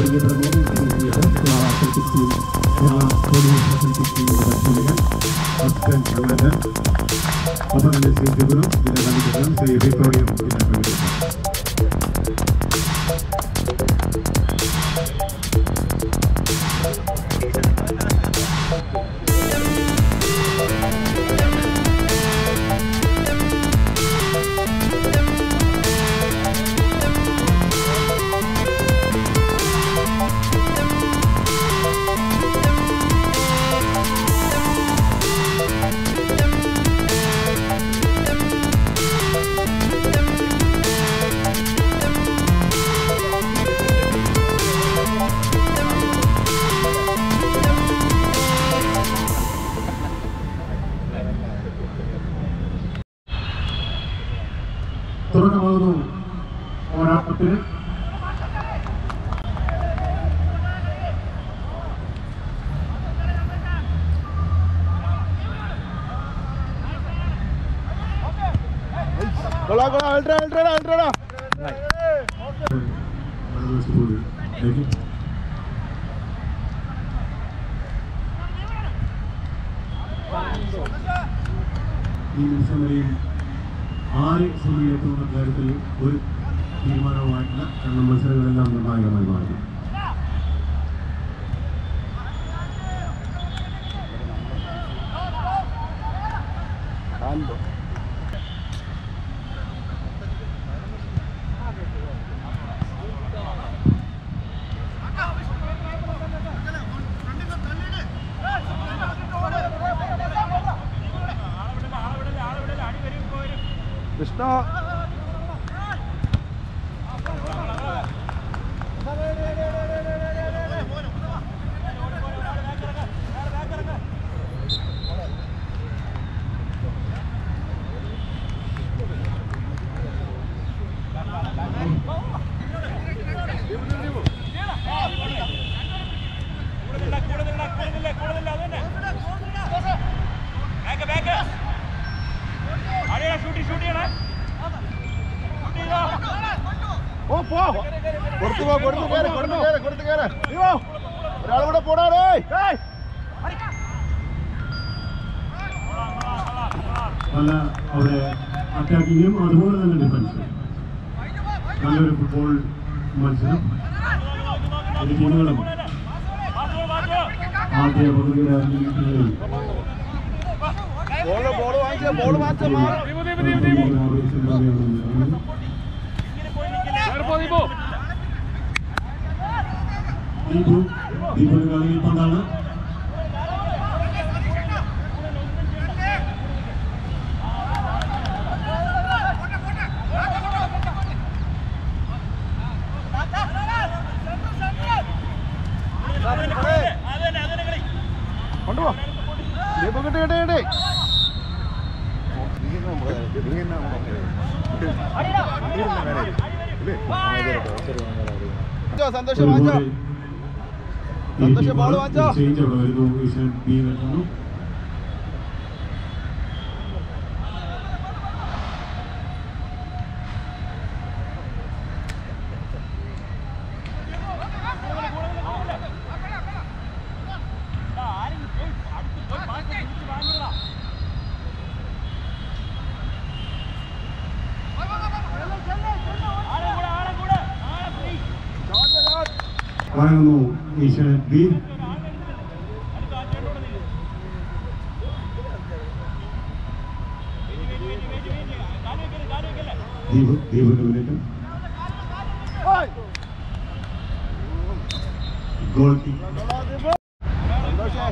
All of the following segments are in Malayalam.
പ്രിയപ്പെട്ട Modi Kerala athletic team Kerala police athletic ടീമിന്റെ പരിശീലകൻ അസിസ്റ്റന്റ് കമാൻഡർ ഒപ്പം തന്നെ ശ്രീ ത്രിപുരം ജില്ലാ കമ്മിറ്റി ശ്രീ വിക്ടോറിയം ജില്ലാ കമ്മിറ്റി തുടക്കമാകുന്നു പോരാട്ടത്തിന് കൊള്ളാ കൊള്ളാ അൾട്രാ അൾട്രാ അൾട്രാ സ്കൂളിലേക്ക് ഈ മത്സരങ്ങളിൽ ആര് സമയത്തുള്ള കാര്യത്തിൽ ഒരു തീരുമാനവുമായിട്ടില്ല കാരണം മത്സരങ്ങളെല്ലാം നിർണായകമായി മാറി കൃഷ്ണ ഓ പോ കൊടുത്തു പോ കൊടുത്തു കേറ് കൊടുത്തു കേറ് കൊടുത്തു കേറ് അയ്യോ ഒരാൾ കൂടെ പോടാ ഡേയ് ഏയ് പല അവിടെ അറ്റാക്കിങ്ങും അതുപോലെ തന്നെ ഡിഫൻസും നല്ലൊരു ഫുട്ബോൾ മത്സരം ഇരു ടീമുകളും ആദ്യ പകുതിയുടെ മിനിറ്റുകളിൽ ബോൾ ബോൾ വാങ്ങിച്ച ബോൾ വാങ്ങിച്ച മാറും ആവേശം ദീപു ദീപുവിന്റെ കളിയിൽ പന്താണ് കൊണ്ടുപോ ദീപു കിട്ടി കിട്ടി കിട്ടി സന്തോഷം വാങ്ങിച്ചോ സന്തോഷം ball വാങ്ങിച്ചോ? ചേഞ്ച് അവിടെ വരുന്നു ഈശാൻ ബി വരുന്നു വഴങ്ങുന്നു ഈശാൻ ബി ദീപ് ദീപിന്റെ മുന്നേറ്റം ഗോൾ കിക്ക് സന്തോഷേ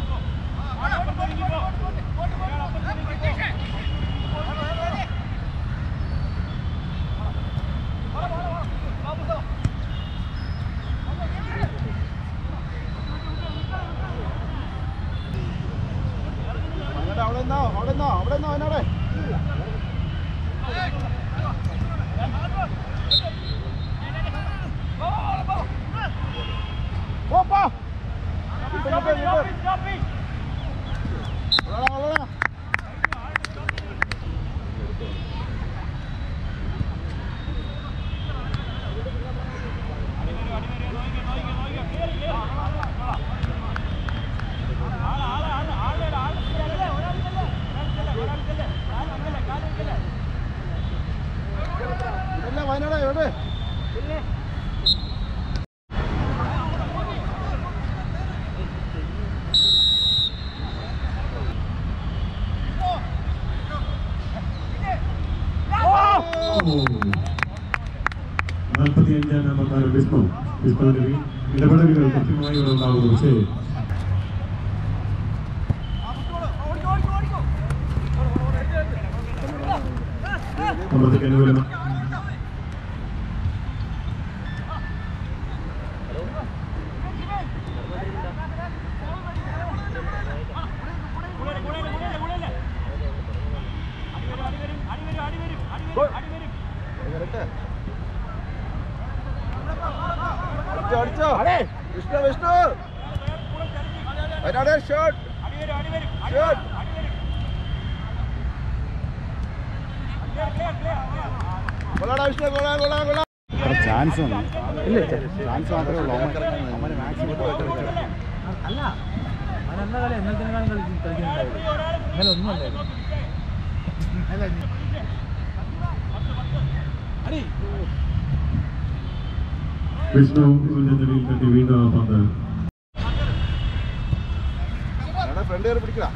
അങ്ങോട്ട് അവിടെ നിന്നോ അവിടെ നിന്നോ അവിടെ നിന്നോ അതിനോടെ പോ പോ വിട്ട് വിട്ട് വിട്ട് ഉള്ളടാ, ഉള്ളടാ. നാൽപ്പത്തി അഞ്ചാം നമ്പർ താരം വിഷ്ണു വിഷ്ണുവിന്റെ ഇടപെടലുകൾ കൃത്യമായി ഇവിടെ ഉണ്ടാകുന്നു പക്ഷേ അമ്പത്തേക്ക് അനുകൂലം അടിച്ചോ അടിച്ചോ വിഷ്ണു വിഷ്ണു അതിനാണ് ഷോട്ട് ഷോട്ട് കൊള്ളാടാ വിഷ്ണു കൊള്ളാം കൊള്ളാം കൊള്ളാം ചാൻസ് ഇല്ല ചാൻസ് മാത്രമേ ഉള്ളൂ അവന്മാര് മാക്സിമം അല്ല അവൻ എന്ന കളി എന്നത്തിനെക്കാളും കളി കളിക്കുന്നുണ്ടായിരുന്നു ഇന്നലെ ഒന്നും അല്ലായിരുന്നു വിഷ്ണു നെതിരിൽ തട്ടി വീണ്ടും ആ പന്ത് ഫ്രണ്ട് കയറി പിടിക്കടാ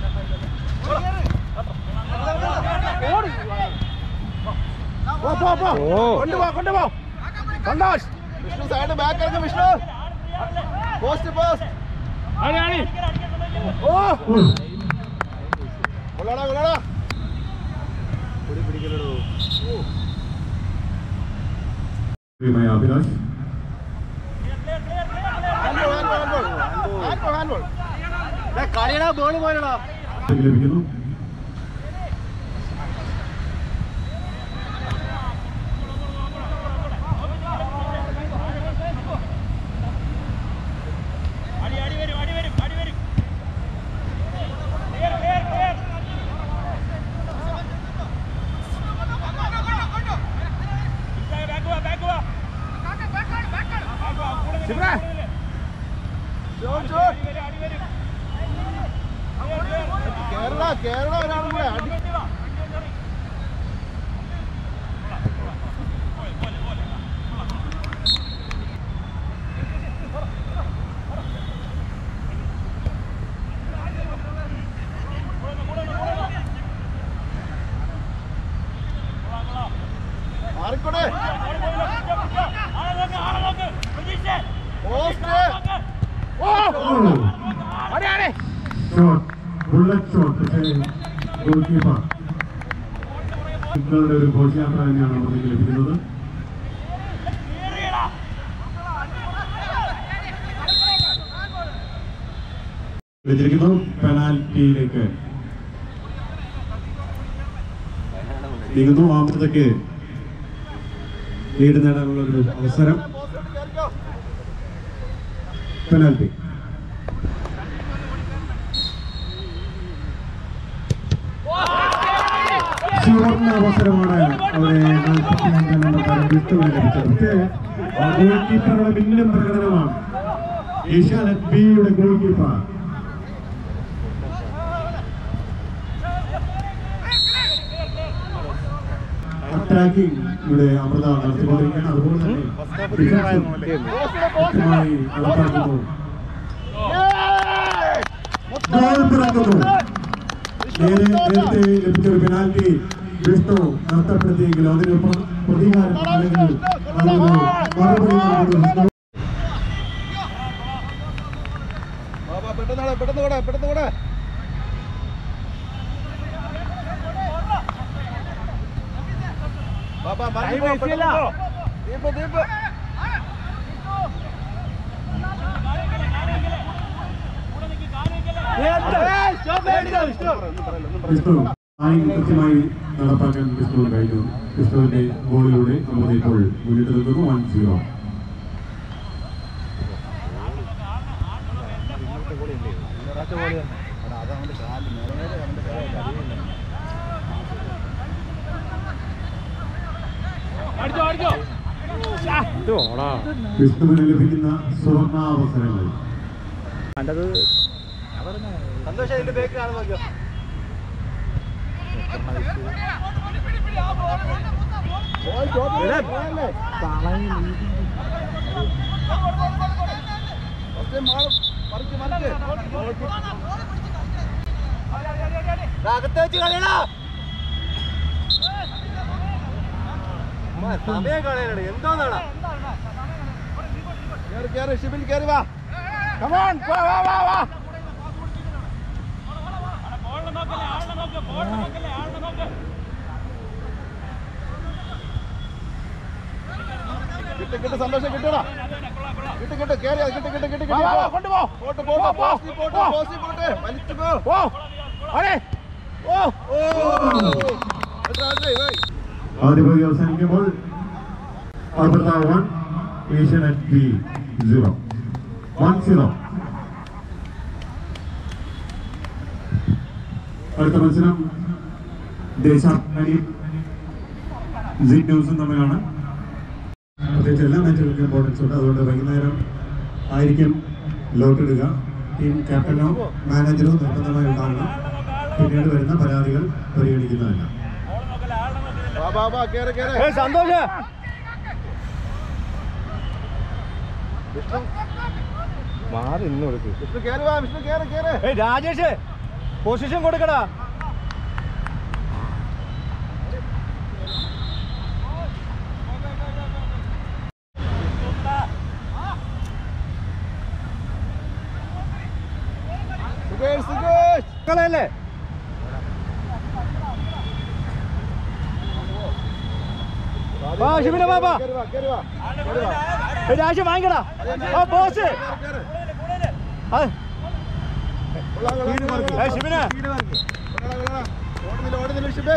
പോ പോ പോ കൊണ്ടുപോ കൊണ്ടുപോ സന്തോഷ് വിഷ്ണു സൈഡ് ബാക്ക് ഇറങ്ങും വിഷ്ണു പോസ്റ്റ് പോസ്റ്റ് ഓ കൊള്ളാടാ കൊള്ളാടാ പ്രിയമായ Abhilash handball handball handball handball കളിയടാ ബോൾ പോയടാ ലഭിക്കുന്നു ഷോട്ട് ഷോട്ട് കേരള കേരള ഒരാളും കൂടെ അടി മാറിക്കൂടെ പോസ്റ്റ് ഷോട്ട് ബുള്ളറ്റ് ഷോട്ട് പക്ഷേ ഗോൾ കീപ്പർ നിങ്ങളുടെ ഒരു ഘോഷയാത്ര തന്നെയാണ് നമുക്ക് ലഭിക്കുന്നത് വെച്ചിരിക്കുന്നു പെനാൽറ്റിയിലേക്ക് നീങ്ങുന്നു ആമത്തേക്ക് ലീഡ് നേടാനുള്ള ഒരു അവസരം പോസ്റ്റ് കയറിക്കോ പെനാൽറ്റി സുവർണ അവസരമാണ് അവരെ നാൽപ്പത്തി അഞ്ചാം നമ്പർ താരം വിട്ടുവിന് ലഭിച്ചത് പക്ഷേ ആ ഗോൾ കീപ്പറുടെ മിന്നും പ്രകടനമാണ് ഏഷ്യാനെറ്റ് ബിയുടെ ഗോൾ കീപ്പർ അറ്റാക്കിംഗ് ഇവിടെ അമൃത നടത്തിക്കൊണ്ടിരിക്കുകയാണ് അതുപോലെ തന്നെ defensive കൃത്യമായി നടപ്പാക്കുന്നു ഗോൾ പിറക്കുന്നു നേരെ നേരത്തെ ലഭിച്ച ഒരു പെനാൽറ്റി വിഷ്ണു നഷ്ടപ്പെടുത്തിയെങ്കിലും അതിന് പ്ര- പ്രതികാരം അല്ലെങ്കിൽ അതൊരു മറുപടി നൽകുന്നു വിഷ്ണു. ബാബാ പെട്ടെന്ന് കൂടെ പെട്ടെന്ന് കൂടെ പെട്ടെന്ന് കൂടെ ബാബാ മറിഞ്ഞു പോ, പെട്ടെന്ന് പോ. ദീപ് ദീപ് വിഷ്ണു ആയി കൃത്യമായി നടപ്പാക്കാൻ വിഷ്ണു കഴിഞ്ഞു വിഷ്ണുവിന്റെ ഗോളിലൂടെ നമ്മൾ ഇപ്പോൾ മുന്നിട്ട് നിൽക്കുന്നു വൺ സീറോ വിഷ്ണുവിന് ലഭിക്കുന്ന സുവർണാവസരങ്ങൾ സന്തോഷം ഇതിന്റെ ബേക്ക് കാണുമ്പോ അകത്ത് വെച്ച് കളിയടാ സമയം കളയാനാണ് എന്തോന്നാണ് കേറി കേറി ഷിബിൽ കേറി വാ കമോൺ വാ വാ വാ വാ കിട്ട് കിട്ട് സന്തോഷം കിട്ടടാ കിട്ട് കിട്ട് കേറി അത് കിട്ട് കിട്ട് കിട്ട് കിട്ട് കൊണ്ടുപോ പോട്ട് പോട്ട് പോസ്റ്റ് പോട്ട് പോസ്റ്റ് പോട്ട് വലിച്ചു പോ ഓ അടേ ഓ ഓ അത്ര അത്ര വൈ ആദ്യ പകുതി അവസാനിക്കുമ്പോൾ അർബത്ത one Asianet B zero one zero അടുത്ത മത്സരം ദേശാഭിമാനിയും സി ന്യൂസും തമ്മിലാണ് പ്രത്യേകിച്ച് എല്ലാ മാച്ചുകൾക്കും ഇമ്പോർട്ടൻസ് ഉണ്ട് അതുകൊണ്ട് വൈകുന്നേരം ആയിരിക്കും ലോട്ടിടുക ടീം ക്യാപ്റ്റനോ മാനേജറോ നിർബന്ധമായി ഉണ്ടാകണം പിന്നീട് വരുന്ന പരാതികൾ പരിഗണിക്കുന്നതല്ല വാ വാ വാ കേറ് കേറ് സന്തോഷ് വിഷ്ണു മാറി ഇന്ന് കൊടുക്ക് വിഷ്ണു കേറി വാ വിഷ്ണു കേറ് കേറ് ഏയ് രാജേഷ് പൊസിഷൻ കൊടുക്കടാ സുഖേഷ് സുഖേഷ് കളയല്ലേ വാ ഷിബിനെ വാ വാ കേറി വാ കേറി വാ കേറി വാ ഏയ് രാജ വാങ്ങിക്കടാ ആ ബോസ് കേറ് അത് കൊള്ളാം, കൊള്ളാം. ഏയ് ഷിബിനെ കൊള്ളാം, കൊള്ളാം. ഓടുന്നില്ല ഓടുന്നില്ല ഷിബേൻ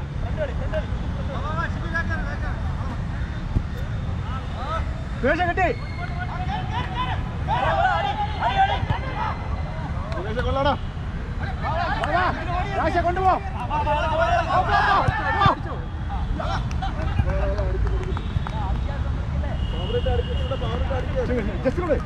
സുരേഷ കിട്ടി സുഖേഷ് കൊള്ളാടാ രാജ കൊണ്ടുപോ ജസ്റ്റ് കൂടെ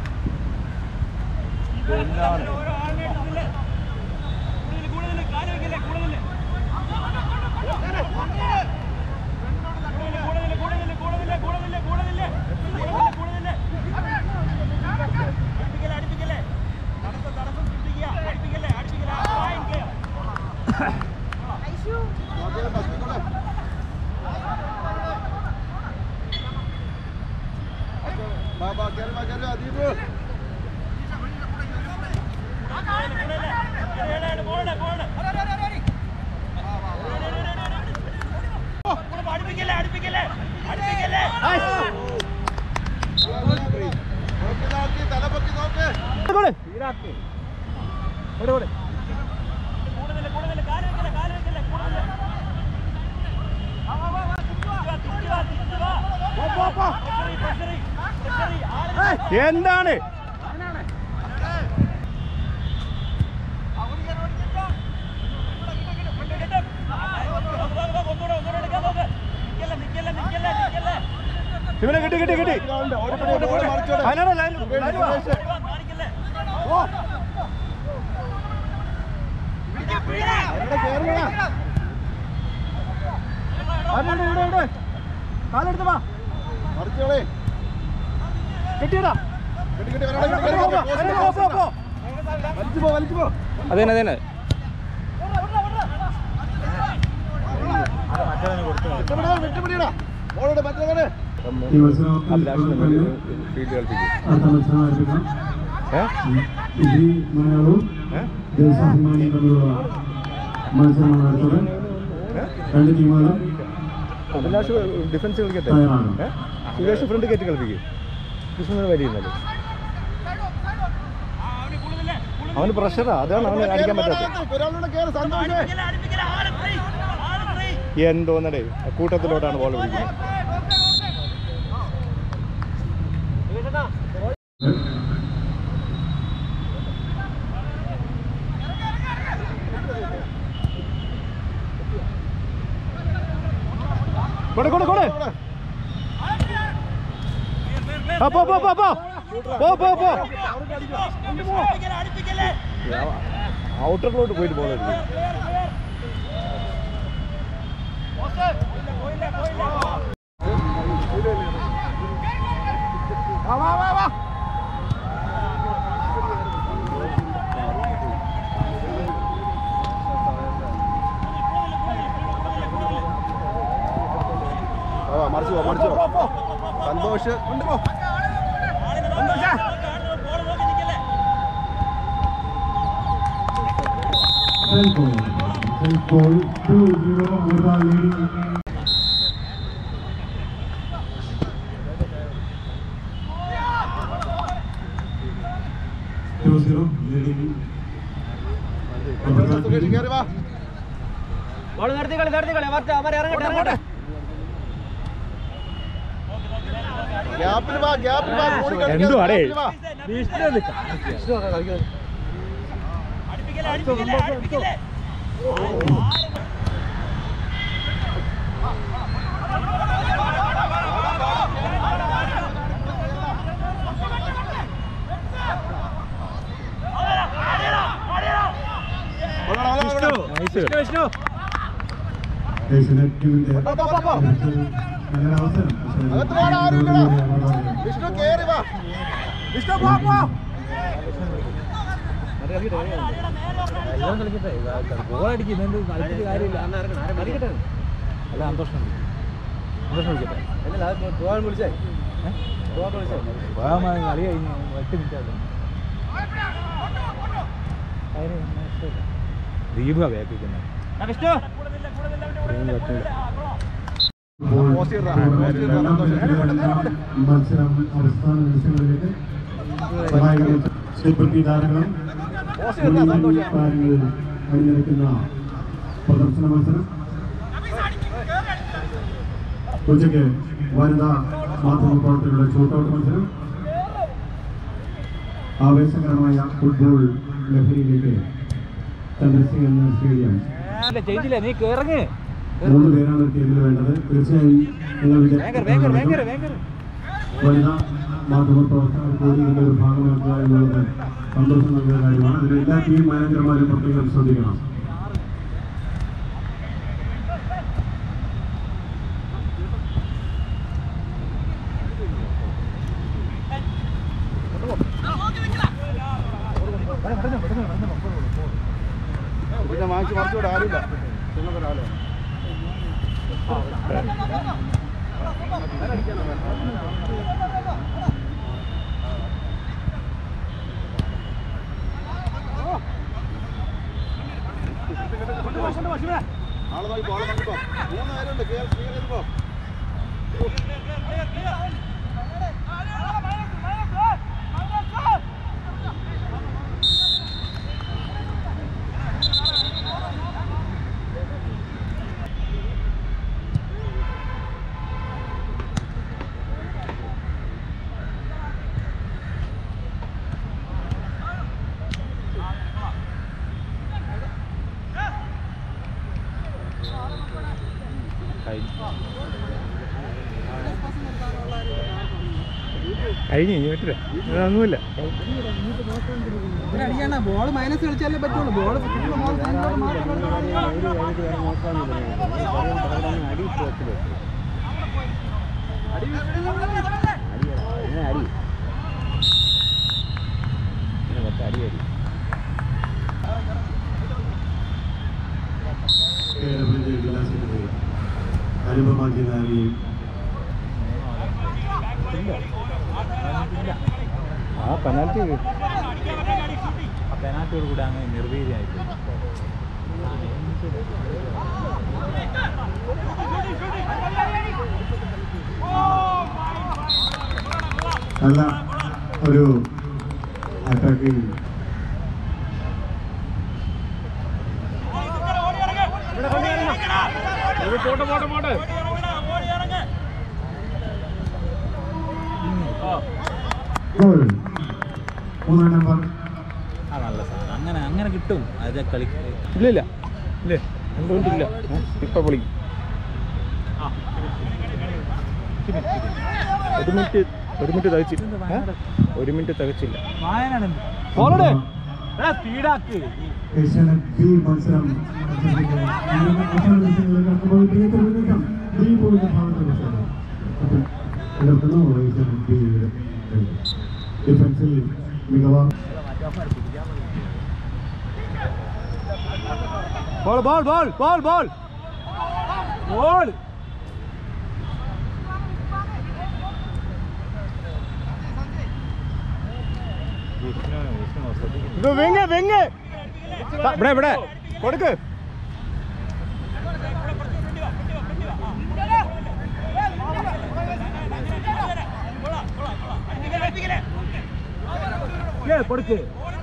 വാ വാ കേറി വാ കേറി വാ ദീപു നോക്കി നോക്കി തല പൊക്കി നോക്ക് കൂടെ എന്താണ് ഇവനെ കിട്ടി കിട്ടി കിട്ടി ഓടിപ്പോടി, ഓടി മറിച്ചോട്. അതിനാണ് ലൈൻ സുഖേഷ്, ലൈൻ വാ. സുഖേഷ്. ഓ. എവിടെ കേറുവാ? അതിനുണ്ട്, ഇവിടെ ഇവിടെ കാലെടുത്ത് വാ മറിച്ചോളെ. കിട്ടിയടാ കിട്ടി, കിട്ടി, വരടാ, അതിന് കിട്ടി, പോ, കിട്ടി, പോ, അതിന് പോസ്റ്റ്, പോ, പോ, പോ. വലിച്ചു പോ വലിച്ചു പോ അതന്നെ അതന്നെ വിട്ടുപിടിടാ വിട്ടുപിടിടാ ഓടോട് മറ്റേ ഈ മത്സരം അടുത്ത മത്സരം ആരംഭിക്കാം ഇത് മലയാളവും ദേശാഭിമാനിയും തമ്മിലുള്ള മത്സരമാണ് അടുത്തത് രണ്ട് ടീമുകളും അഭിലാഷ് ഡിഫൻസ് കളിക്കട്ടെ തയ്യാറാണ് ഏ? സുരേഷ് ഫ്രണ്ട് കയറ്റി കളിപ്പിക്കും കൃഷ്ണന് വരിയുന്നല്ലേ അവന് പ്രഷറാ അതാണ് അവന് അടിക്കാൻ പറ്റാത്തത് ഒരാളോട് കേറ് സന്തോഷേ എന്തോന്നടേ കൂട്ടത്തിലോട്ടാണ് ബോൾ പിടിക്കുന്നത് കൊടു കൊടു കൊടു ആ, പോ പോ പോ പോ പോ പോ പോ ഔട്ടറിലോട്ട് പോയിട്ട് ബോൾ അടിക്കും വാ വാ വാ വാ മടിച്ചു പോ മടിച്ചു പോ. സന്തോഷ് കൊണ്ടുപോ Central. Central 2-0 Murad leading. Two zero leading. Murad Sukhesh leading. കയറി വാ ഗ്യാപ്പിൽ വാ ഗ്യാപ്പിൽ വാ കൂടി കളിക്കാതെ എന്തുവാടേ? ഗ്യാപ്പിൽ വാ. വന്നോടാ, വന്നോടാ, വന്നോടാ. ഏഷ്യനെറ്റിന്റെ പോ, പോ, പോ, പോ. നല്ലൊരു അവസരം അകത്ത് പോകാൻ ആരുമില്ലടാ. വിഷ്ണു കേറി വാ വിഷ്ണു പോ പോ എല്ലാം കളിക്കട്ടെ ഗോളടിക്കുന്നുണ്ട് കളിച്ചിട്ട് കാര്യമില്ല അല്ല സന്തോഷം സന്തോഷം വിളിക്കട്ടെ പോകാൻ കളി കഴിഞ്ഞ് എട്ട് മിനിറ്റ് ആകും ദീപ വേപ്പിക്കുന്നത് പോസ്റ്റ് ചെയ്തതാ, പോസ്റ്റ് ചെയ്തതാ, സന്തോഷം. മത്സരം അവസാന നിമിഷങ്ങളിലേക്ക് സഹായകരും സെലിബ്രിറ്റി താരങ്ങളും പോസ്റ്റ് ചെയ്തതാ, സന്തോഷം. താരങ്ങൾ അണിനിരക്കുന്ന പ്രദർശന മത്സരം ഉച്ചയ്ക്ക് വനിതാ മാധ്യമ പ്രവർത്തകരുടെ ഷൂട്ടൗട്ട് മത്സരം ആവേശകരമായ ഫുട്ബോൾ ലഹരിയിലേക്ക് ചന്ദ്രസിംഗ് എന്ന സ്റ്റേഡിയം ഇല്ല ചെയ്തില്ല നീ ഇറങ്ങ് മൂന്ന് പേരാണ് ടീമിൽ വേണ്ടത് തീർച്ചയായും നിങ്ങൾ വേങ്കർ വേങ്കർ വേങ്കർ വേങ്കർ വനിതാ മാധ്യമ പ്രവർത്തകർ കൂടി ഇതിന്റെ ഒരു ഭാഗമാക്കുക എന്നുള്ളത് സന്തോഷം നൽകുന്ന കാര്യമാണ് അതിൽ എല്ലാ ടീം മാനേജർമാരും പ്രത്യേകം ശ്രദ്ധിക്കണം പിന്നെ വാങ്ങിച്ച് മറിച്ചോടെ ആരുമില്ല ചെന്നപ്പോ രാവിലെ ആള് നോക്കിപ്പോ ആള് നോക്കിപ്പോ മൂന്ന് പേരുണ്ട് കേറി കേറി പോ കഴിഞ്ഞു ഇനി പറ്റില്ല അതൊന്നുമില്ല ബോൾ മൈനസ് കളിച്ചാലേ പറ്റുള്ളൂ ബോൾ കേരളത്തിന്റെ ജില്ലാ സെക്രട്ടറി അനുപമാജിനാരിയും ആ പെനാൽറ്റി ആ പെനാൽറ്റിയോട് കൂടെ അങ്ങ് നിർവീര്യമായിപ്പോയി നല്ല ഒരു അറ്റാക്കിംഗ് ഗോൾ മൂന്നാം നമ്പർ ആ നല്ല സാധനം അങ്ങനെ അങ്ങനെ കിട്ടും അത് കളി ഇല്ല ഇല്ല ഇല്ലേ എന്തുകൊണ്ടില്ല ഇപ്പൊ പൊളി ഒരു മിനിറ്റ് ഒരു മിനിറ്റ് തികച്ചില്ല ഏ? ഒരു മിനിറ്റ് തികച്ചില്ല വായനാണ് ബോളോടെ സ്പീഡാക്ക് ഏഷ്യാനെറ്റ് ബി മത്സരം മത്സരിക്കുന്ന ഈ അവസാന നിമിഷങ്ങളിൽ കടന്നുപോയി തിയേറ്റർ മുന്നേറ്റം ബി പോയിന്റ് ഭാഗത്ത് മത്സരം അപ്പോൾ എതിർക്കുന്നു ഏഷ്യാനെറ്റ് ബിയുടെ ഡിഫൻസിൽ മികവാ ball ball ball ball ball ball ആണോ ശ്രദ്ധിക്കുന്നത് ഇത് വെങ്ങ് വെങ്ങ് ഇവിടെ ഇവിടെ കൊടുക്ക് കൊടുക്ക്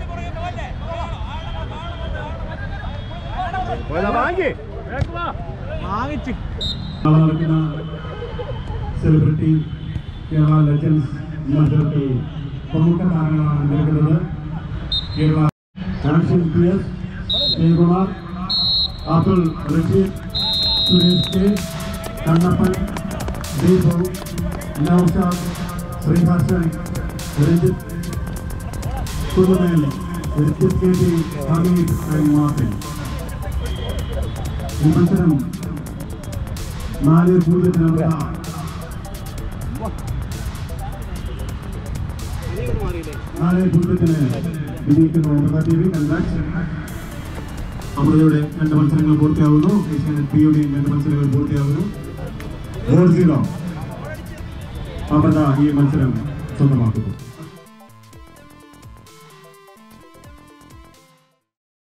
പോയതാ, വാങ്ങി വാങ്ങിച്ച് നാളെ നടക്കുന്ന സെലിബ്രിറ്റി കേരള ലെജൻസ് മത്സരത്തിൽ പ്രമുഖ താരങ്ങളാണ് നിൽക്കുന്നത് കേരള ആൻഷൻ P S Jayakumar Atul Rasheed Suresh K Kannappan Deepu Naushad Sreeharshan Ranjith Kunnumel Ranjith K T Hameed and Martin ഈ മത്സരം നാല് പൂജ്യത്തിനുള്ള നാല് പൂജ്യത്തിന് വിജയിക്കുന്നു അമൃത ടി വി കൺഗ്രാറ്റ്സ് അമൃതയുടെ രണ്ട് മത്സരങ്ങൾ പൂർത്തിയാവുന്നു ഏഷ്യാനെറ്റ് പിയുടെയും രണ്ട് മത്സരങ്ങൾ പൂർത്തിയാവുന്നു ഫോർ സീറോ അമൃത ഈ മത്സരം സ്വന്തമാക്കുന്നു